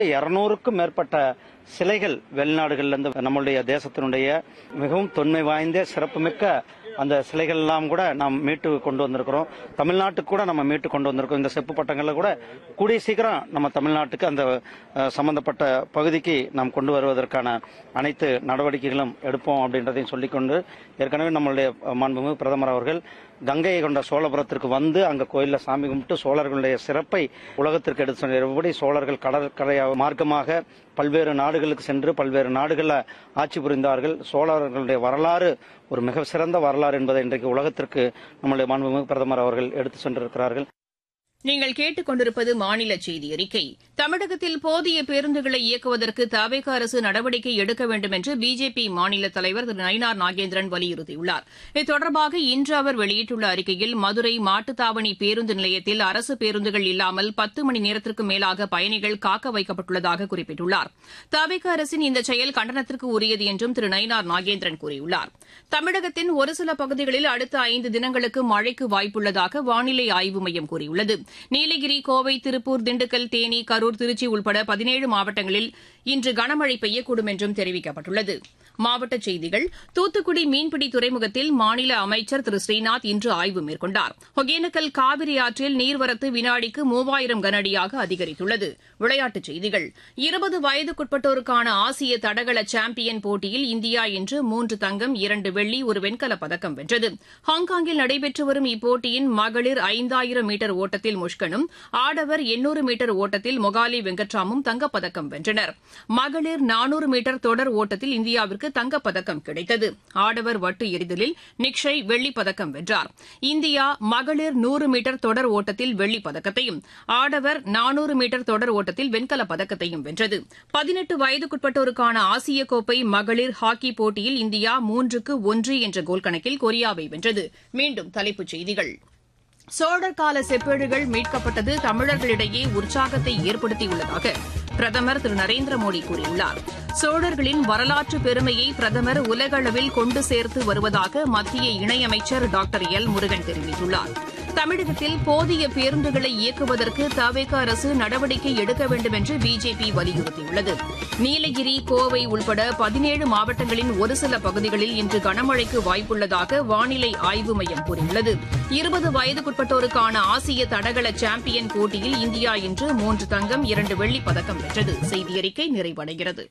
இருநூறுக்கும் மேற்பட்ட சிலைகள் வெளிநாடுகள்ல இருந்து நம்மளுடைய தேசத்தினுடைய மிகவும் தொன்மை வாய்ந்த சிறப்புமிக்க அந்த சிலைகள் எல்லாம் கூட நாம் மீட்டு கொண்டு வந்திருக்கிறோம் தமிழ்நாட்டுக்கு கூட நம்ம மீட்டு கொண்டு வந்திருக்கோம் இந்த செப்பு பட்டங்கள்ல கூட கூடிய சீக்கிரம் நம்ம தமிழ்நாட்டுக்கு அந்த அஹ், சம்பந்தப்பட்ட பகுதிக்கு நாம் கொண்டு வருவதற்கான அனைத்து நடவடிக்கைகளும் எடுப்போம் அப்படின்றதையும் சொல்லிக்கொண்டு ஏற்கனவே நம்மளுடைய அஹ், மாண்புமிகு பிரதமர் அவர்கள் கங்கையை கொண்ட சோழபுரத்திற்கு வந்து அங்க கோயில்ல சாமி கும்பிட்டு சோழர்களுடைய சிறப்பை உலகத்திற்கு எடுத்து சொன்னார் எப்படி சோழர்கள் கடற்கரை மார்க்கமாக பல்வேறு நாடுகளுக்கு சென்று பல்வேறு நாடுகளில் ஆட்சி புரிந்தார்கள் சோழர்களுடைய வரலாறு ஒரு மிக சிறந்த வரலாறு என்பதை இன்றைக்கு உலகத்திற்கு நம்முடைய மாண்புமிகு பிரதமர் அவர்கள் எடுத்து சென்றிருக்கிறார்கள் நீங்கள் கேட்டுக் கொண்டிருப்பது மாநில செய்தி அறிக்கை தமிழகத்தில் போதிய பேருந்துகளை இயக்குவதற்கு தவேக அரசு நடவடிக்கை எடுக்க வேண்டும் என்று பிஜேபி மாநில தலைவர் திரு நயினார் நாகேந்திரன் வலியுறுத்தியுள்ளார் இது தொடர்பாக இன்று அவர் வெளியிட்டுள்ள அறிக்கையில் மதுரை மாட்டுத்தாவணி பேருந்து நிலையத்தில் அரசு பேருந்துகள் இல்லாமல் பத்து மணி நேரத்திற்கு மேலாக பயணிகள் காக்க வைக்கப்பட்டுள்ளதாக குறிப்பிட்டுள்ளார் தவேக அரசின் இந்த செயல் கண்டனத்திற்கு உரியது என்றும் திரு நயினார் நாகேந்திரன் கூறியுள்ளார் தமிழகத்தின் ஒரு சில பகுதிகளில் அடுத்த ஐந்து தினங்களுக்கு மழைக்கு வாய்ப்புள்ளதாக வானிலை ஆய்வு மையம் கூறியுள்ளது நீலகிரி கோவை திருப்பூர் திண்டுக்கல் தேனி கரூர் திருச்சி உள்பட பதினேழு மாவட்டங்களில் இன்று கனமழை பெய்யக்கூடும் என்றும் தெரிவிக்கப்பட்டுள்ளது மாவட்டச் செய்திகள் தூத்துக்குடி மீன்பிடி துறைமுகத்தில் மாநில அமைச்சர் திரு ஸ்ரீநாத் இன்று ஆய்வு மேற்கொண்டார் ஒகேனக்கல் காவிரி ஆற்றில் நீர்வரத்து வினாடிக்கு மூவாயிரம் கனஅடியாக அதிகரித்துள்ளது விளையாட்டுச் செய்திகள் இருபது வயதுக்குட்பட்டோருக்கான ஆசிய தடகள சாம்பியன் போட்டியில் இந்தியா இன்று மூன்று தங்கம் இரண்டு வெள்ளி ஒரு வெண்கலப் பதக்கம் வென்றது ஹாங்காங்கில் நடைபெற்று வரும் இப்போட்டியின் மகளிர் ஐந்தாயிரம் மீட்டர் ஓட்டத்தில் முஷ்கனும் ஆடவர் எண்ணூறு மீட்டர் ஓட்டத்தில் மொகாலி வெங்கட்ராமும் தங்கப்பதக்கம் வென்றனர் மகளிர் நானூறு மீட்டர் தொடர் ஓட்டத்தில் இந்தியாவிற்கு தங்கப்பதக்கம் கிடைத்தது ஆடவர் வட்டு எறிதலில் நிக்ஷய் வெள்ளிப் பதக்கம் வென்றார் இந்தியா மகளிர் நூறு மீட்டர் தொடர் ஓட்டத்தில் வெள்ளிப் பதக்கத்தையும் ஆடவர் நானூறு மீட்டர் தொடர் ஓட்டத்தில் வெண்கலப் பதக்கத்தையும் வென்றது பதினெட்டு வயதுக்குட்பட்டோருக்கான ஆசிய கோப்பை மகளிர் ஹாக்கி போட்டியில் இந்தியா மூன்றுக்கு ஒன்று என்ற கோல் கணக்கில் கொரியாவை வென்றது மீண்டும் தலைப்புச் செய்திகள் சோழர் கால செப்பேடுகள் மீட்கப்பட்டது தமிழர்களிடையே உற்சாகத்தை ஏற்படுத்தியுள்ளதாக பிரதமர் திரு நரேந்திர மோடி கூறியுள்ளார் சோழர்களின் வரலாற்று பெருமையை பிரதமர் உலகளவில் கொண்டு சேர்த்து வருவதாக மத்திய இணையமைச்சர் டாக்டர் எல் முருகன் தெரிவித்துள்ளார் தமிழகத்தில் போதிய பேருந்துகளை இயக்குவதற்கு தவேக அரசு நடவடிக்கை எடுக்க வேண்டும் என்று பிஜேபி வலியுறுத்தியுள்ளது நீலகிரி கோவை உள்பட பதினேழு மாவட்டங்களின் ஒரு சில பகுதிகளில் இன்று கனமழைக்கு வாய்ப்புள்ளதாக வானிலை ஆய்வு மையம் கூறியுள்ளது இருபது வயதுக்குட்பட்டோருக்கான ஆசிய தடகள சாம்பியன் போட்டியில் இந்தியா இன்று மூன்று தங்கம் இரண்டு வெள்ளிப் பதக்கம் வென்றது செய்தியறிக்கை நிறைவடைகிறது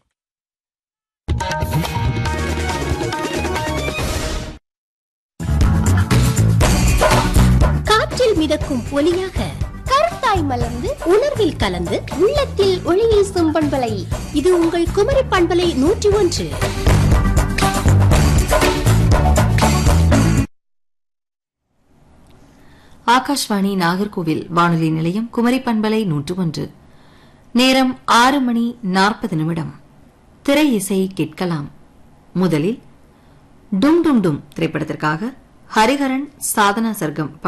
காற்றில் மிதக்கும் ஒலியாக கருத்தாய் மலர்ந்து உணர்வில் கலந்து உள்ளத்தில் ஒளி வீசும் பண்பலை இது உங்கள் குமரி பண்பலை நூற்றி ஒன்று ஆகாஷ்வாணி நாகர்கோவில் வானொலி நிலையம் குமரி பண்பலை நூற்று ஒன்று நேரம் ஆறு மணி நாற்பது நிமிடம் திரை இசை கேட்கலாம் முதலில் டும் டும் டும் திரைப்படத்திற்காக ஹரிஹரன் சாதனா சர்க்கம்